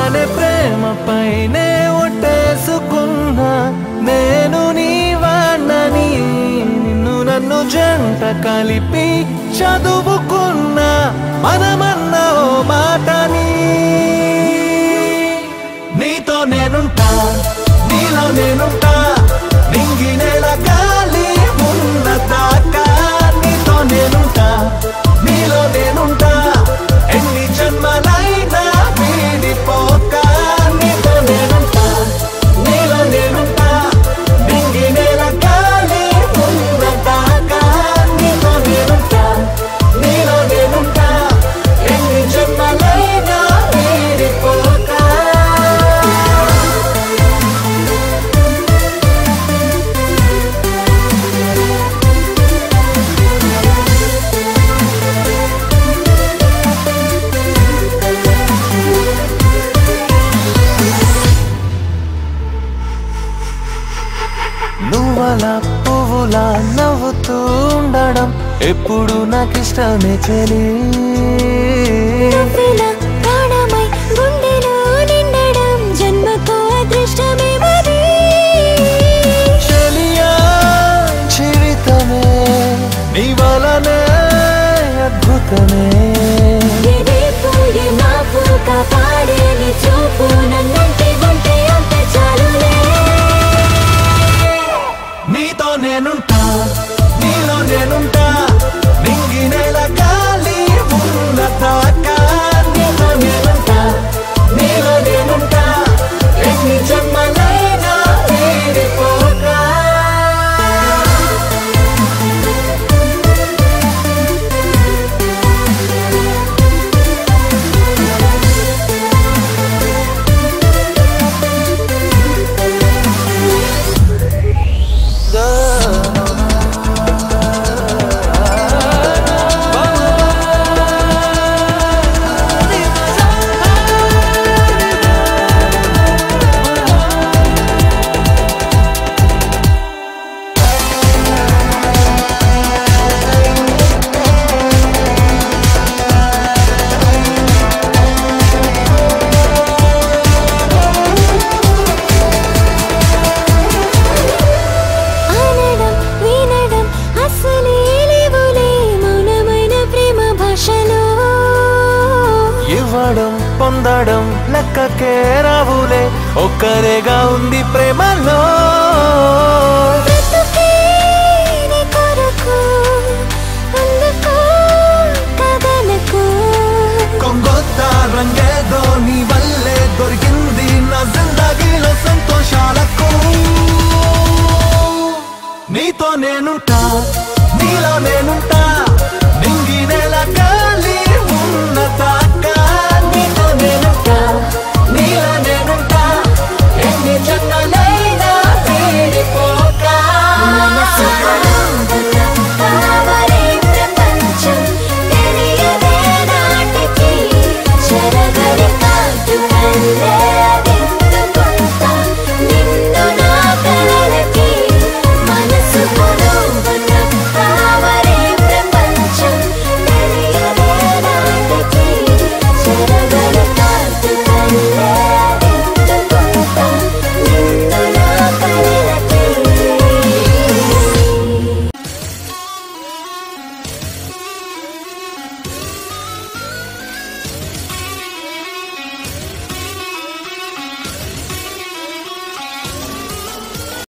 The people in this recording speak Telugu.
అనే ప్రేమపైనే ఒట్టేసుకున్నా నేను నీ వాణ్ణని నిన్ను నన్ను జంట కలిపి చదువుకున్నా మనమన్న ఓ మాటని నీతో నేనుంటా నీలో నేనుంటా నింగి నేల గాలి ఉన్న దాకా నీతో నేనుంటా నీలో నేనుంటా ఎన్ని జన్మలైనా వీడిపోక నీతో నేనుంటా నీలో నేనుంటా నింగి నేల గాలి ఉన్న దాకా నీతో నేనుంటా నీలో నేనుంటా ఎన్ని జన్మలైనా వీడిపోక నువ్వలా పువ్వులా నవ్వుతూ ఉండడం ఎప్పుడు నాకిష్టమే చెలి నువ్విలా ప్రాణమై గుండెలో నిండడం జన్మకో అదృష్టమే మరి చెలియా జీవితమే నీ వలనే అద్భుతమే ఇదే పూయే మాపు కాపాడే నీ చూపు నన్నంటి ఉంటే అంత చాలులే నీతో నేనుంటా నీలో నేనుంటా నింగి నేల గాలి ఉన్న దాకా నీతో నేనుంటా నీలో నేనుంటా ఎన్ని జన్మలైనా వీడిపోగా అనడం వినడం అసలే లేవులే మౌనమైన ప్రేమ భాషలో ఇవ్వడం పొందడం లెక్కకే రావులే ఒక్కరేగా ఉంది ప్రేమలో